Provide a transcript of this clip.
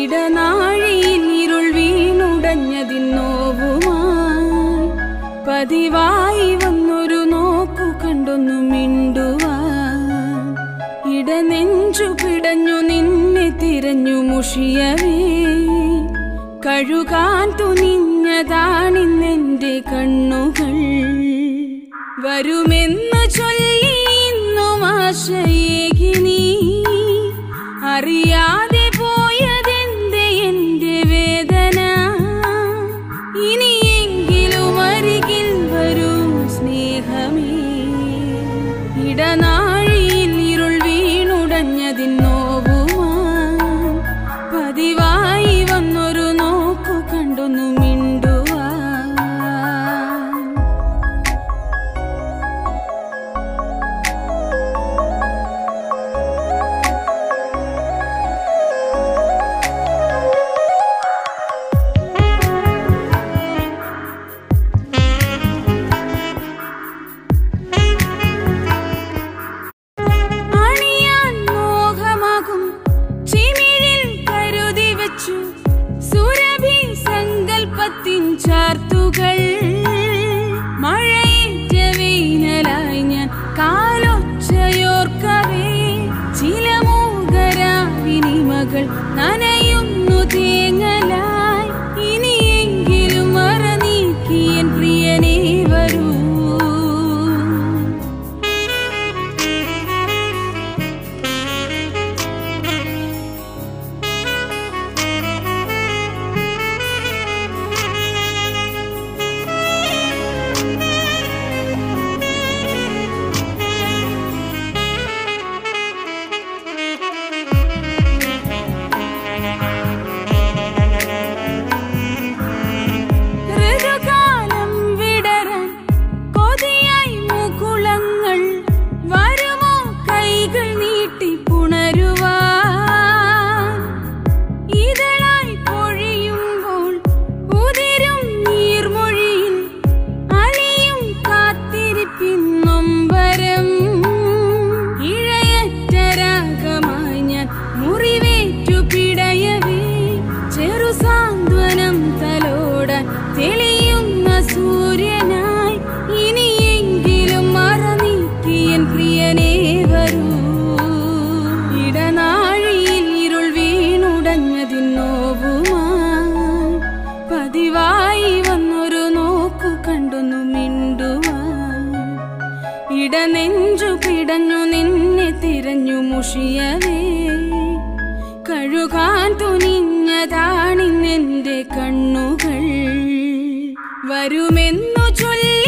ഇടനാഴിയിൽ ഇരുൾ വീണുടഞ്ഞതിന്നോവുമായി പതിവായി വന്നൊരു നോക്കു കണ്ടൊന്നു മിണ്ടുവാൻ ഇടനെഞ്ചു പിടഞ്ഞു നിന്നെ തിരഞ്ഞു മുഷിയവേ കഴുകാൻ തുനിഞ്ഞതാണിന്നെന്റെ കണ്ണുകൾ വരുമെന്ന് ചൊല്ലി ഇന്നും ആശയേകി നീ അറിയാതെ പോയതെന്റെ എന്റെ വേദന ഇനിയെങ്കിലും അരികിൽ വരൂ സ്നേഹമേ ഇടനാഴിയിൽ ഇരുൾ വീണുടഞ്ഞതിന്നോവുമാൻ പതിവായി വന്നൊരു നോക്കു കണ്ടൊന്നു മിണ്ടുവാൻ അണിയാൻ മോഹമാകും ചിമിഴിൽ കരുതി വെച്ചു സുരഭി സങ്കൽപ്പത്തിൻ ചാർത്തുകൾ മഴയേറ്റ വേനലായി ഞാൻ കാലൊച്ചയോർക്കവേ ചില മൂകരാവിനിമകൾ നനയുന്നു തേങ്ങലായി ഇനിയെങ്കിലും മറ നീക്കിയൻ പ്രിയനേ വരൂ ഋതുകാലം വിടരാൻ കൊതിയായി മുകുളങ്ങൾ വരുമോ കൈകൾ നീട്ടി പുണരുവാൻ ഇതളായി പൊഴിയുമ്പോൾ ഉതിരും നീർമൊഴിയിൽ അലിയും കാത്തിരിപ്പിൻ നൊമ്പരം ഇഴയറ്റ രാഗമായി ഞാൻ മുറിവേറ്റു പിടയവേ ചെറു സാന്ത്വനം തലോടാൻ തെളിയുന്ന സൂര്യനായി ഇനിയെങ്കിലും മറ നീക്കിയൻ പ്രിയനേ വരൂ ഇടനാഴിയിൽ ഇരുൾ വീണുടഞ്ഞതിന്നോവുമായി പതിവായി വന്നൊരു നോക്കു കണ്ടൊന്നു മിണ്ടുവാൻ ഇടനെഞ്ചു പിടഞ്ഞു നിന്നെ തിരഞ്ഞു മുഷിയവേ കഴുകാൻ തുനിഞ്ഞതാണിന്നെന്റെ കണ്ണുകൾ വരുമെന്നു ചൊല്ലി